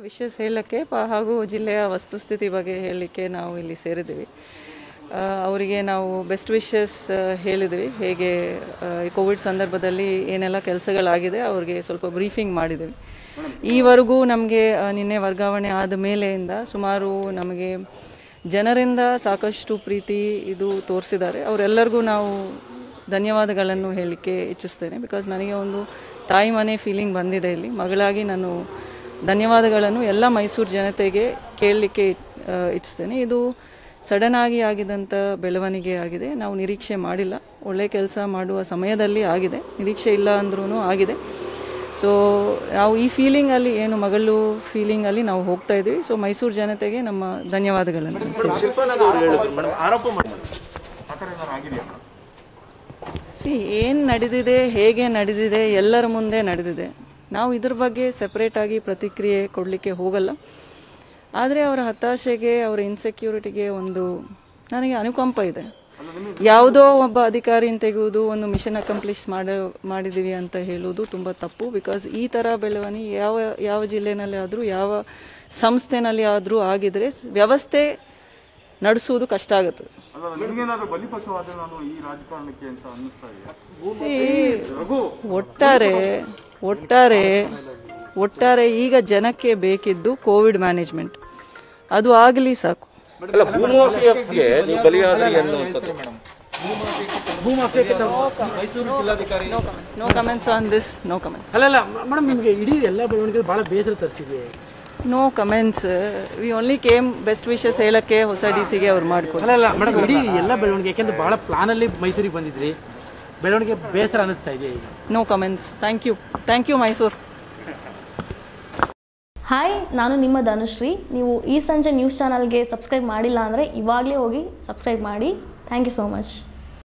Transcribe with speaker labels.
Speaker 1: wishes ಹೇಳಕ್ಕೆ ಪ- ಹಾಗೂ ಜಿಲ್ಲೆಯ ವಸ್ತುಸ್ಥಿತಿ ಬಗ್ಗೆ ಹೇಳಲಿಕ್ಕೆ ನಾವು ಇಲ್ಲಿ ಸೇರಿದ್ದೀವಿ ಆ, ಅವರಿಗೆ ನಾವು ಬೆಸ್ಟ್ ವಿಶಸ್ ಹೇಳಿದ್ವಿ ಹೇಗೆ ಆ, ಈ ಕೋವಿಡ್ ಸಂದರ್ಭದಲ್ಲಿ ಏನೆಲ್ಲ ಕೆಲಸಗಳಾಗಿದೆ ಅವ್ರಿಗೆ ಸ್ವಲ್ಪ ಬ್ರೀಫಿಂಗ್ ಮಾಡಿದ್ದೀವಿ ಈವರೆಗೂ ನಮಗೆ ನಿನ್ನೆ ವರ್ಗಾವಣೆ ಆದ ಮೇಲೆಯಿಂದ ಸುಮಾರು ನಮಗೆ ಜನರಿಂದ ಸಾಕಷ್ಟು ಪ್ರೀತಿ ಇದು ತೋರಿಸಿದ್ದಾರೆ ಅವರೆಲ್ಲರಿಗೂ ನಾವು ಧನ್ಯವಾದಗಳನ್ನು ಹೇಳಲಿಕ್ಕೆ ಇಚ್ಛಿಸ್ತೇನೆ ಬಿಕಾಸ್ ನನಗೆ ಒಂದು ತಾಯಿ ಮನೆ ಫೀಲಿಂಗ್ ಬಂದಿದೆ ಇಲ್ಲಿ ಮಗಳಾಗಿ ನಾನು ಧನ್ಯವಾದಗಳನ್ನು ಎಲ್ಲ ಮೈಸೂರು ಜನತೆಗೆ ಕೇಳಲಿಕ್ಕೆ ಆ, ಇಚ್ಛಿಸ್ತೇನೆ ಇದು ಸಡನ್ ಆಗಿ ಆಗಿದಂಥ ಬೆಳವಣಿಗೆ ಆಗಿದೆ ನಾವು ನಿರೀಕ್ಷೆ ಮಾಡಿಲ್ಲ ಒಳ್ಳೆ ಕೆಲಸ ಮಾಡುವ ಸಮಯದಲ್ಲಿ ಆಗಿದೆ ನಿರೀಕ್ಷೆ ಇಲ್ಲ ಅಂದ್ರೂ ಆಗಿದೆ ಸೊ ನಾವು ಈ ಫೀಲಿಂಗಲ್ಲಿ ಏನು ಮಗಳು ಫೀಲಿಂಗಲ್ಲಿ ನಾವು ಹೋಗ್ತಾ ಇದ್ದೀವಿ ಸೊ ಮೈಸೂರು ಜನತೆಗೆ ನಮ್ಮ ಧನ್ಯವಾದಗಳನ್ನು
Speaker 2: ಆರೋಪ ಮಾಡಿ ಆ ಥರ ಏನಾದ್ರು ಆಗಿದೆಯಾ ಮೇಡಮ್
Speaker 1: ಸಿ ಏನು ನಡೆದಿದೆ ಹೇಗೆ ನಡೆದಿದೆ ಎಲ್ಲರ ಮುಂದೆ ನಡೆದಿದೆ ನಾವು ಇದ್ರ ಬಗ್ಗೆ ಸೆಪ್ರೇಟಾಗಿ ಪ್ರತಿಕ್ರಿಯೆ ಕೊಡಲಿಕ್ಕೆ ಹೋಗಲ್ಲ ಆದರೆ ಅವರ ಹತಾಶೆಗೆ ಅವರ ಇನ್ಸೆಕ್ಯೂರಿಟಿಗೆ ಒಂದು ನನಗೆ ಅನುಕಂಪ ಇದೆ ಯಾವುದೋ ಒಬ್ಬ ಅಧಿಕಾರಿನ ತೆಗೆಯುವುದು ಒಂದು ಮಿಷನ್ ಅಕಂಪ್ಲಿಷ್ ಮಾಡ ಮಾಡಿದ್ದೀವಿ ಅಂತ ಹೇಳುವುದು ತುಂಬ ತಪ್ಪು ಬಿಕಾಸ್ ಈ ಥರ ಬೆಳವಣಿಗೆ ಯಾವ ಯಾವ ಜಿಲ್ಲೆನಲ್ಲಿ ಆದರೂ ಯಾವ ಸಂಸ್ಥೆನಲ್ಲಿ ಆದರೂ ಆಗಿದ್ರೆ ಸ್- ವ್ಯವಸ್ಥೆ ನಡೆಸುವುದು ಕಷ್ಟ ಆಗುತ್ತದೆ
Speaker 2: ಅಲ್ಲ ನಿಮಗೇನಾದ್ರೂ ಬಲಿಪಶುವಾದ್ರೆ ನಾನು ಈ ರಾಜಕಾರಣಕ್ಕೆ ಅಂತ ಅನ್ನಿಸ್ತಾ ಇದೆಯಾ
Speaker 1: See, ಒಟ್ಟಾರೆ ಒಟ್ಟಾರೆ ಒಟ್ಟಾರೆ ಈಗ ಜನಕ್ಕೆ ಬೇಕಿದ್ದು ಕೋವಿಡ್ ಮ್ಯಾನೇಜ್ಮೆಂಟ್ ಅದು ಆಗಲಿ ಸಾಕು
Speaker 3: ಅಲ್ಲ ಭೂಮಾಫಿಯಾಗೆ ನೀವು ಬಲಿಯಾದ್ರಿ ಅನ್ನುವಂಥದ್ದು
Speaker 1: no comments on this no comments
Speaker 4: ಅಲ್ಲಲ್ಲ ಮೇಡಮ್ ನಿಮಗೆ ಇಡೀ ಎಲ್ಲ ಬೆಳವಣಿಗೆ ಭಾಳ ಬೇಸರ ತರಿಸಿದೆ
Speaker 1: no comments we only came best wishes ಹೇಳಕ್ಕೆ ಹೊಸ ಡಿ ಸಿಗೆ ಅವ್ರು ಮಾಡ್ಕೊಡಿ
Speaker 4: ಅಲ್ಲಲ್ಲ ಮೇಡಮ್ ಇಡೀ ಎಲ್ಲ ಬೆಳವಣಿಗೆ ಯಾಕೆಂದ್ರೆ ಭಾಳ ಪ್ಲಾನಲ್ಲಿ ಮೈಸೂರಿಗೆ ಬಂದಿದ್ರಿ ಬೆಳವಣಿಗೆ ಬೇಸರ ಅನ್ನಿಸ್ತಾ ಇದೆ ಈಗ
Speaker 1: no comments thank you thank you Mysuru
Speaker 5: hi ನಾನು ನಿಮ್ಮ ಧನುಶ್ರೀ ನೀವು ಈ ಸಂಜೆ ನ್ಯೂಸ್ ಚಾನಲ್ಗೆ ಸಬ್ಸ್ಕ್ರೈಬ್ ಮಾಡಿಲ್ಲ ಅಂದರೆ ಇವಾಗಲೇ ಹೋಗಿ ಸಬ್ಸ್ಕ್ರೈಬ್ ಮಾಡಿ ಥ್ಯಾಂಕ್ ಯು ಸೋ ಮಚ್